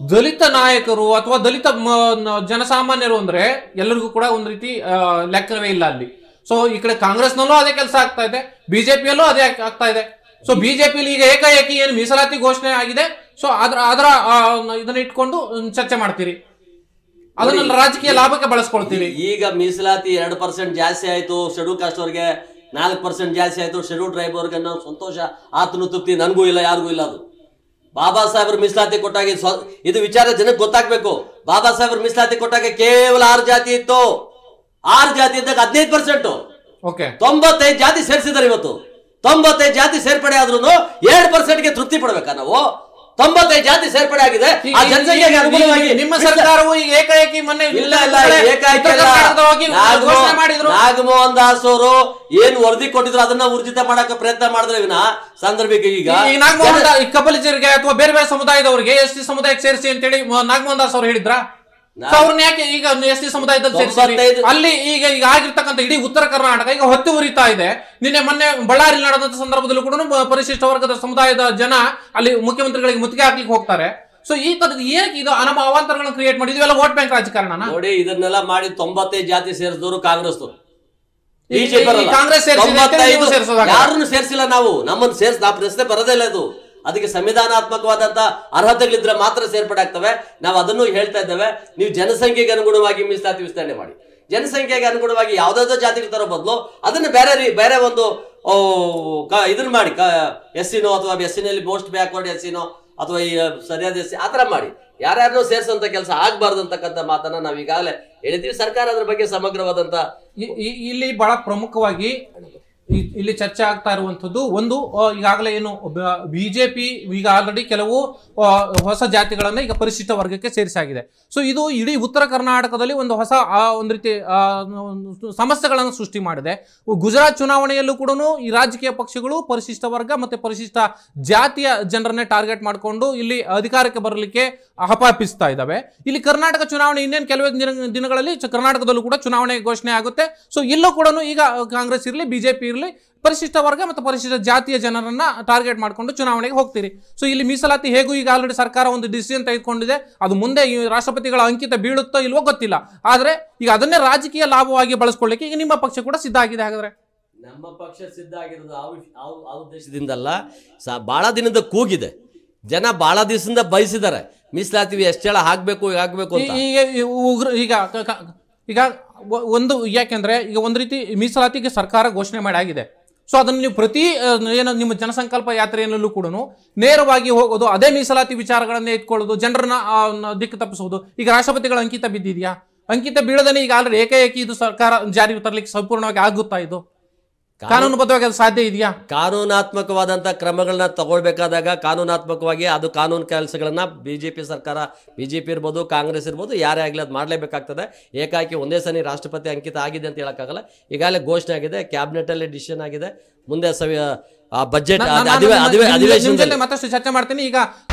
ದಲಿತ ನಾಯಕರು ಅಥವಾ ದಲಿತ ಮ- ನ- ಜನಸಾಮಾನ್ಯರು ಅಂದ್ರೆ ಎಲ್ಲರಿಗೂ ಕೂಡ ಒಂದ್ ರೀತಿ ಆ, ಲೆಕ್ಕವೇ ಇಲ್ಲ ಅಲ್ಲಿ ಸೊ ಈ ಕಡೆ ಕಾಂಗ್ರೆಸ್ನಲ್ಲೂ ಅದೇ ಕೆಲಸ ಆಗ್ತಾ ಇದೆ ಬಿಜೆಪಿಯಲ್ಲೂ ಅದೇ ಆಗ್- ಆಗ್ತಾ ಇದೆ ಸೊ ಬಿಜೆಪಿಲಿ ಈಗ ಏಕಾಏಕಿ ಏನು ಮೀಸಲಾತಿ ಘೋಷಣೆ ಆಗಿದೆ ಸೊ ಅದರ ಅದರ ಆ, ಇದನ್ನ ಇಟ್ಕೊಂಡು ಒಂದು ಚರ್ಚೆ ಮಾಡ್ತೀರಿ ಅದನ್ನ ರಾಜಕೀಯ ಲಾಭಕ್ಕೆ ಬಳಸ್ಕೊಳ್ತೀರಿ ಈಗ ಮೀಸಲಾತಿ ಎರಡು ಪರ್ಸೆಂಟ್ ಜಾಸ್ತಿ ಆಯ್ತು ಶೆಡ್ಯೂಲ್ ಕಾಸ್ಟ್ ಅವ್ರಿಗೆ ನಾಲ್ಕು ಪರ್ಸೆಂಟ್ ಜಾಸ್ತಿ ಆಯ್ತು ಶೆಡ್ಯೂಲ್ ಟ್ರೈಬ್ ಅವ್ರಿಗೆ ನಾವು ಸಂತೋಷ ಆತನು ತೃಪ್ತಿ ನನಗೂ ಇಲ್ಲ ಯಾರಿಗೂ ಇಲ್ಲ ಅದು ಬಾಬಾ ಸಾಹೇಬ್ರ ಮೀಸಲಾತಿ ಕೊಟ್ಟಾಗ ಇದು ಸ್ವ- ಇದು ವಿಚಾರ ಜನಕ್ಕೆ ಗೊತ್ತಾಗ್ಬೇಕು ಬಾಬಾ ಸಾಹೇಬ್ರ ಮೀಸಲಾತಿ ಕೊಟ್ಟಾಗ ಕೇವಲ ಆರು ಜಾತಿ ಇತ್ತು ಆರು ಜಾತಿ ಇದ್ದಾಗ ಹದಿನೈದು ಪರ್ಸೆಂಟ್ ಓಕೆ ತೊಂಬತ್ತೈದು ಜಾತಿ ಸೇರಿಸಿದ್ದಾರೆ ಇವತ್ತು ತೊಂಬತ್ತೈದು ಜಾತಿ ಸೇರ್ಪಡೆ ಆದ್ರೂ ಎರಡು ಪರ್ಸೆಂಟ್ಗೆ ತೃಪ್ತಿ ಪಡ್ಬೇಕಾ ನಾವು ತೊಂಬತ್ತೈದು ಜಾತಿ ಸೇರ್ಪಡೆ ಆಗಿದೆ ಆ ಜನಸಂಖ್ಯೆಗೆ ಅನುಗುಣವಾಗಿ ನಿಮ್ಮ ಸರ್ಕಾರವು ಈಗ ಏಕಾಏಕಿ ಮೊನ್ನೆ ಇಲ್ಲ ಇಲ್ಲ ಏಕಾಏಕಿ ಉತ್ತರ ಅಲ್ಲ. ಕರ್ನಾಟಕದ ಹೋಗಿ ನಾಗಮೋ- ಘೋಷಣೆ ಮಾಡಿದ್ರು ನಾಗಮೋಹನ್ ದಾಸ್ ಅವರು ಏನ್ ವರದಿ ಕೊಟ್ಟಿದ್ರು ಅದನ್ನ ಊರ್ಜಿತ ಮಾಡಕ್ಕೆ ಪ್ರಯತ್ನ ಮಾಡಿದ್ರೆ ವಿನ ಸಂದರ್ಭಕ್ಕೆ ಈಗ ಈ ನಾಗಮೋಹನ್ ದಾ- ಈ ಕಪಲಿಜರಿಗೆ ಅಥವಾ ಬೇರೆ ಬೇರೆ ಸಮುದಾಯದವರಿಗೆ ಎಸ್ ಟಿ ಸಮುದಾಯಕ್ಕೆ ಸೇರಿಸಿ ಅಂತೇಳಿ ಮ- ನಾಗಮೋಹನ್ ದಾಸ್ ಅವರು ಹೇಳಿದ್ರ ನಾ- ಸೊ ಅವ್ರನ್ನ ಯಾಕೆ ಈಗ ಎಸ್ ಟಿ ಸಮುದಾಯದಲ್ಲಿ ಸೇರಿಸಿದ್ರಿ? ತೊಂಬತ್ತೈದು- ಅಲ್ಲಿ ಈಗ ಈಗ ಆಗಿರ್ತಕ್ಕಂಥ ಇಡೀ ಉತ್ತರ ಕರ್ನಾಟಕ ಈಗ ಹೊತ್ತು ಉರಿತಾ ಇದೆ ನಿನ್ನೆ ಮೊನ್ನೆ ಬಳ್ಳಾರಿ ನಡೆದಂತ ಸಂದರ್ಭದಲ್ಲೂ ಕೂಡ ಬ- ಪರಿಶಿಷ್ಟ ವರ್ಗದ ಸಮುದಾಯದ ಜನ ಅಲ್ಲಿ ಮುಖ್ಯಮಂತ್ರಿಗಳಿಗೆ ಮುತ್ತಿಗೆ ಹಾಕ್ಲಿಕ್ಕೆ ಹೋಗ್ತಾರೆ ಸೊ ಈ ತರದ ಏನಕ್ಕೆ ಇದು ಅನಮ ಅವಾಂತರಗಳನ್ನು ಕ್ರಿಯೇಟ್ ಮಾಡಿ ಇದೆಲ್ಲ ವೋಟ್ ಬ್ಯಾಂಕ್ ರಾಜಕಾರಣನ ನೋಡಿ ಇದನ್ನೆಲ್ಲ ಮಾಡಿ ತೊಂಬತ್ತೈದು ಜಾತಿ ಸೇರಿಸಿದವರು ಕಾಂಗ್ರೆಸ್ ಈ- ಈ ಕಾಂಗ್ರೆಸ್ ಸೇರ್ಸಿದೆ ಅಂತ ನೀವು ಸೇರ್ಸೋದಾಗಲ್ಲ. ಯಾರನ್ನು ಸೇರಿಸಿಲ್ಲ ನಾವು ನಮ್ಮನ್ನು ಸೇರ್ಸ್ ನಾವು ಪ್ರಶ್ನೆ ಬರೋದೇ ಇಲ್ಲ ಇದು ಅದಕ್ಕೆ ಸಂವಿಧಾನಾತ್ಮಕವಾದಂತ ಅರ್ಹತೆಗಳಿದ್ರೆ ಮಾತ್ರ ಸೇರ್ಪಡೆ ಆಗ್ತವೆ ನಾವು ಅದನ್ನು ಹೇಳ್ತಾ ಇದ್ದೇವೆ ನೀವು ಜನಸಂಖ್ಯೆಗೆ ಅನುಗುಣವಾಗಿ ಮೀಸಲಾತಿ ವಿಸ್ತರಣೆ ಮಾಡಿ ಜನಸಂಖ್ಯೆಗೆ ಅನುಗುಣವಾಗಿ ಯಾವ್ದಾವ್ದೋ ಜಾತಿಗಳು ತರೋ ಬದಲು ಅದನ್ನ ಬೇರೆ ರೀ ಬೇರೆ ಒಂದು ಓ, ಕ- ಇದನ್ನ ಮಾಡಿ ಎಸ್ ಸಿನೋ ಅಥವಾ ಎಸ್ ಸಿನಲ್ಲಿ ಮೋಸ್ಟ್ ಬ್ಯಾಕ್ವರ್ಡ್ ಎಸ್ ಸಿನೋ ಅಥವಾ ಈ ಸರಿಯಾದ ಎಸ್ ಸಿ ಆ ಥರ ಮಾಡಿ ಯಾರ್ಯಾರನ್ನೋ ಸೇರಿಸಂತ ಕೆಲಸ ಆಗ್ಬಾರ್ದು ಅಂತಕ್ಕಂಥ ಮಾತನ್ನ ನಾವು ಈಗಾಗಲೇ ಹೇಳಿದ್ದೀವಿ ಸರ್ಕಾರ ಅದ್ರ ಬಗ್ಗೆ ಸಮಗ್ರವಾದಂತ ಇ- ಇ- ಇಲ್ಲಿ ಬಹಳ ಪ್ರಮುಖವಾಗಿ ಇ- ಇಲ್ಲಿ ಚರ್ಚೆ ಆಗ್ತಾ ಇರುವಂತದ್ದು ಒಂದು ಆ, ಈಗಾಗಲೇ ಏನು ಬಿಜೆಪಿ ಈಗ ಆಲ್ರೆಡಿ ಕೆಲವು ಆ, ಹೊಸ ಜಾತಿಗಳನ್ನ ಈಗ ಪರಿಶಿಷ್ಟ ವರ್ಗಕ್ಕೆ ಸೇರಿಸಾಗಿದೆ ಸೊ ಇದು ಇಡೀ ಉತ್ತರ ಕರ್ನಾಟಕದಲ್ಲಿ ಒಂದು ಹೊಸ ಆ, ಒಂದು ರೀತಿ ಆ, ಒಂದು ಸಮಸ್ಯೆಗಳನ್ನು ಸೃಷ್ಟಿ ಮಾಡಿದೆ ಗುಜರಾತ್ ಚುನಾವಣೆಯಲ್ಲೂ ಕೂಡ ಈ ರಾಜಕೀಯ ಪಕ್ಷಗಳು ಪರಿಶಿಷ್ಟ ವರ್ಗ ಮತ್ತೆ ಪರಿಶಿಷ್ಟ ಜಾತಿಯ ಜನರನ್ನೇ ಟಾರ್ಗೆಟ್ ಮಾಡಿಕೊಂಡು ಇಲ್ಲಿ ಅಧಿಕಾರಕ್ಕೆ ಬರಲಿಕ್ಕೆ ಹಪಾಪಿಸ್ತಾ ಇದ್ದಾವೆ ಇಲ್ಲಿ ಕರ್ನಾಟಕ ಚುನಾವಣೆ ಇನ್ನೇನು ಕೆಲವೇ ದಿನ ದಿನಗಳಲ್ಲಿ ಚ- ಕರ್ನಾಟಕದಲ್ಲೂ ಕೂಡ ಚುನಾವಣೆ ಘೋಷಣೆ ಆಗುತ್ತೆ ಸೊ ಇಲ್ಲೂ ಕೂಡ ಈಗ ಕಾಂಗ್ರೆಸ್ ಇರಲಿ ಬಿಜೆಪಿ ಇರಲಿ ಪರಿಶಿಷ್ಟ ವರ್ಗ ಮತ್ತು ಪರಿಶಿಷ್ಟ ಜಾತಿಯ ಜನರನ್ನ ಟಾರ್ಗೆಟ್ ಮಾಡಿಕೊಂಡು ಚುನಾವಣೆಗೆ ಹೋಗ್ತೀರಿ ಸೊ ಇಲ್ಲಿ ಮೀಸಲಾತಿ ಹೇಗೂ ಈಗ ಆಲ್ರೆಡಿ ಸರ್ಕಾರ ಒಂದು ಡಿಸಿಷನ್ ತೆಗೆದುಕೊಂಡಿದೆ ಅದು ಮುಂದೆ ಈ ರಾಷ್ಟ್ರಪತಿಗಳ ಅಂಕಿತ ಬೀಳುತ್ತೋ ಇಲ್ವೋ ಗೊತ್ತಿಲ್ಲ ಆದ್ರೆ ಈಗ ಅದನ್ನೇ ರಾಜಕೀಯ ಲಾಭವಾಗಿ ಬಳಸ್ಕೊಳ್ಳಿಕ್ಕೆ ಈಗ ನಿಮ್ಮ ಪಕ್ಷ ಕೂಡ ಸಿದ್ಧ ಆಗಿದೆ ಹಾಗಾದ್ರೆ ನಮ್ಮ ಪಕ್ಷ ಸಿದ್ಧ ಆಗಿರೋದು ಆ ವಿಷ- ಆ ಆ ಉದ್ದೇಶದಿಂದಲ್ಲ ಸ ಬಹಳ ದಿನದ ಕೂಗಿದೆ ಜನ ಬಹಳ ದಿವಸದಿಂದ ಬಯಸಿದ್ದಾರೆ ಮೀಸಲಾತಿ ಎಷ್ಟೇಳ ಹಾಕ್ಬೇಕು ಹಾಕ್ಬೇಕು ಅಂತ ಈ- ಈಗ ಈ ಉಗ್ರ ಈಗ ಕ- ಕ- ಈಗ ಒ- ಒಂದು ಯಾಕೆಂದ್ರೆ ಈಗ ಒಂದು ರೀತಿ ಮೀಸಲಾತಿಗೆ ಸರ್ಕಾರ ಘೋಷಣೆ ಮಾಡಿ ಆಗಿದೆ ಸೊ ಅದನ್ನು ನೀವು ಪ್ರತಿ ಆ, ಏನು ನಿಮ್ಮ ಜನಸಂಕಲ್ಪ ಯಾತ್ರೆಯಲ್ಲೂ ಕೂಡ ನೇರವಾಗಿ ಹೋಗೋದು ಅದೇ ಮೀಸಲಾತಿ ವಿಚಾರಗಳನ್ನೇ ಇಟ್ಕೊಳ್ಳೋದು ಜನರನ್ನ ಆ, ನ- ದಿಕ್ಕು ತಪ್ಪಿಸೋದು ಈಗ ರಾಷ್ಟ್ರಪತಿಗಳ ಅಂಕಿತ ಬಿದ್ದಿದೆಯಾ ಅಂಕಿತ ಬೀಳದೇನೆ ಈಗ ಆಲ್ರೆಡಿ ಏಕಾಏಕಿ ಇದು ಸರ್ಕಾರ ಜಾರಿಗೆ ತರಲಿಕ್ಕೆ ಸಂಪೂರ್ಣವಾಗಿ ಆಗುತ್ತಾ ಇದು ಕಾನೂನುಬದ್ಧವಾಗಿ ಅದು ಸಾಧ್ಯ ಇದೆಯಾ ಕಾನೂನಾತ್ಮಕವಾದಂಥ ಕ್ರಮಗಳನ್ನ ತಗೊಳ್ಬೇಕಾದಾಗ ಕಾನೂನಾತ್ಮಕವಾಗಿ ಅದು ಕಾನೂನು ಕೆಲಸಗಳನ್ನ ಬಿ ಜೆ ಪಿ ಸರ್ಕಾರ ಬಿ ಜೆ ಪಿ ಇರ್ಬೋದು ಕಾಂಗ್ರೆಸ್ ಇರ್ಬೋದು ಯಾರೇ ಆಗಲಿ ಅದು ಮಾಡಲೇಬೇಕಾಗ್ತದೆ ಏಕಾಏಕಿ ಒಂದೇ ಸನಿ ರಾಷ್ಟ್ರಪತಿ ಅಂಕಿತ ಆಗಿದೆ ಅಂತ ಹೇಳೋಕ್ಕಾಗಲ್ಲ ಈಗಾಗಲೇ ಘೋಷಣೆ ಆಗಿದೆ ಕ್ಯಾಬಿನೆಟಲ್ಲಿ ಡಿಸಿಷನ್ ಆಗಿದೆ ಮುಂದೆ ಸವಿ ಬಜೆಟ್ ನಾನು- ನಾನು- ನಾನು ನಿಮ್ಮ- ನಿಮ್ಮ ಜೊತೆ ಅಧಿವೇಶನದಲ್ಲಿ ಮತ್ತಷ್ಟು ಚರ್ಚೆ ಮಾಡ್ತೀನಿ ಈಗ